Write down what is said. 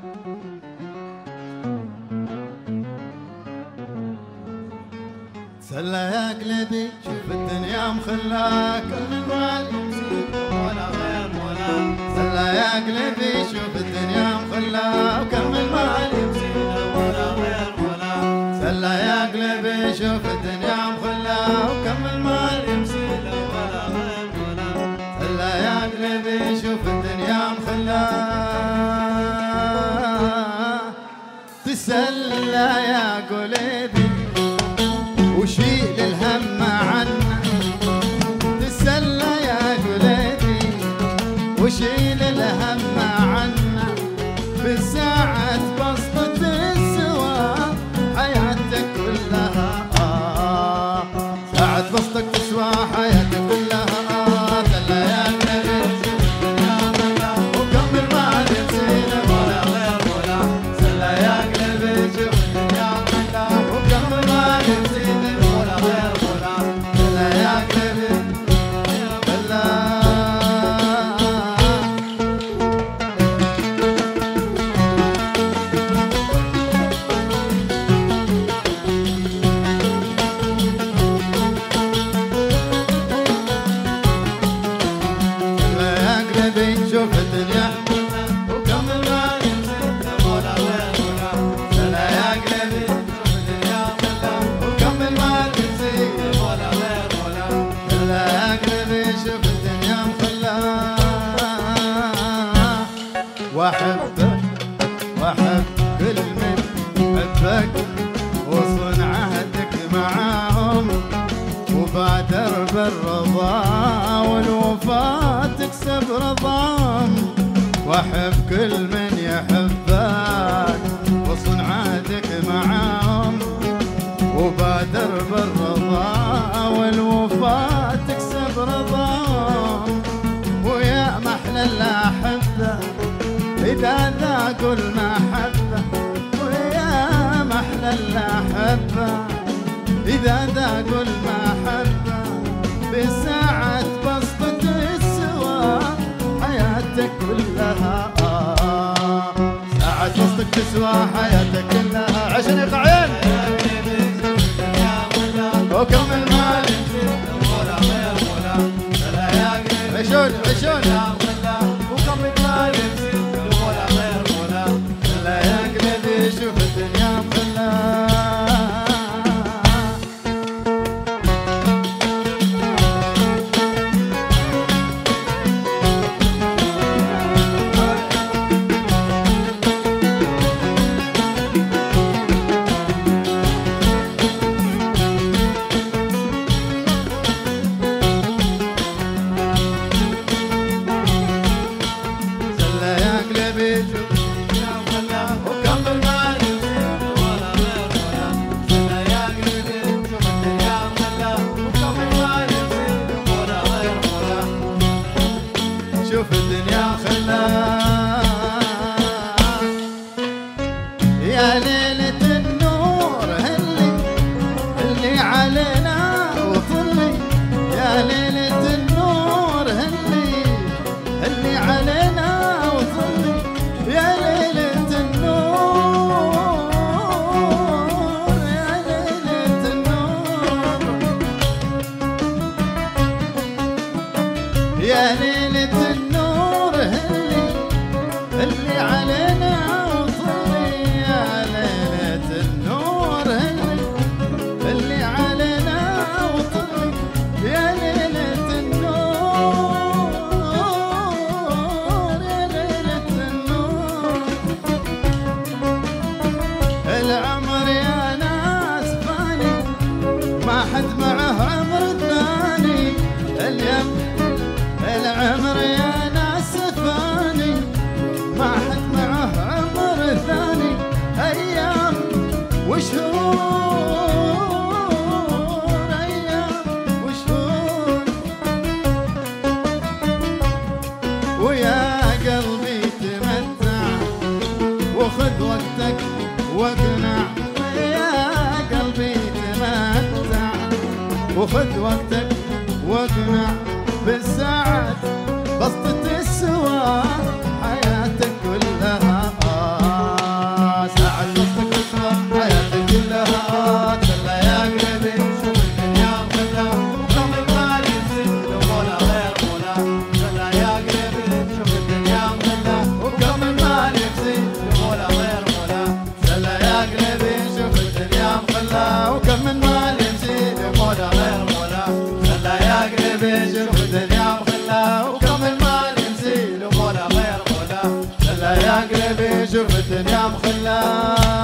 سلا يا قلبي شوف الدنيا مخلاك من مال ولا غير ولا سلا يا قلبي شوف الدنيا مخلاك من مال ولا غير ولا سلا يا قلبي شوف الدنيا مخلاك من مال ولا غير ولا سلا يا قلبي شوف الدنيا مخلاك تسلى يا قلبي وشيل الهم عنا تسلى يا قلبي وشيل الهم عنا بساعة بسطة السوا حياتك كلها آه ساعة بسطك تسوى حياتك كلها آه دلة يا قلبي وكمل ما نسينا ولا غير ولا سلا يا قلبي شوف الدنيا كلها وكمل ما نسينا ولا غير ولا سلا يا قلبي بلا سلا يا قلبي شوف الدنيا وكمل ما نسينا ولا غير ولا سلا يا قلبي شوف الدنيا كلها وكمل ما نسينا ولا غير ولا لا يا قلبي شوف الدنيا مخلاه واحبك واحب كل من حبك وصن عهدك معاهم وبادر بالرضا والوفاة تكسب رضاهم واحب كل من يحبك وصن عهدك معاهم وبادر بالرضا والوفاة تكسب رضاهم ويا محلى الأحبة إذا ذاقوا المحبة ويا محلى الأحبة إذا ذاقوا المحبة بساعة بسطة السوا حياتك كلها آه ساعة بسطك تسوى حياتك كلها عشان عين وكمل مالي ولا غير ولا ولا يا قلبي عشون عشون ولا وكمل ما ولا غير ولا لا يا قلبي شوف الدنيا مخلاك سلا يا قلبي شوف وكمل مالي ولا غير ولا ولا يا قلبي شوف الدنيا ولا وكمل ما ولا غير ولا شوف الدنيا خلاك يا ليلة النور هلي اللي علينا وطلي يا ليلة النور هلي اللي علينا وطلي يا ليلة النور يا ليلة النور يا ليلة النور هلي اللي علينا وطلي يا ليلة النور هلي اللي علينا وطلي يا ليلة النور يا ليلة النور العمر يا ناس فاني ما حد معه عمر ثاني اليم العمر يا ناس فاني ما حد معه عمر ثاني ايام وشهور ايام وشهور ويا قلبي تمتع وخذ وقتك واقنع يا قلبي تمتع وخذ وقتك واقنع بالساعات بسطة السوا حياتك كلها آه يا قلبي شفت يا مخلا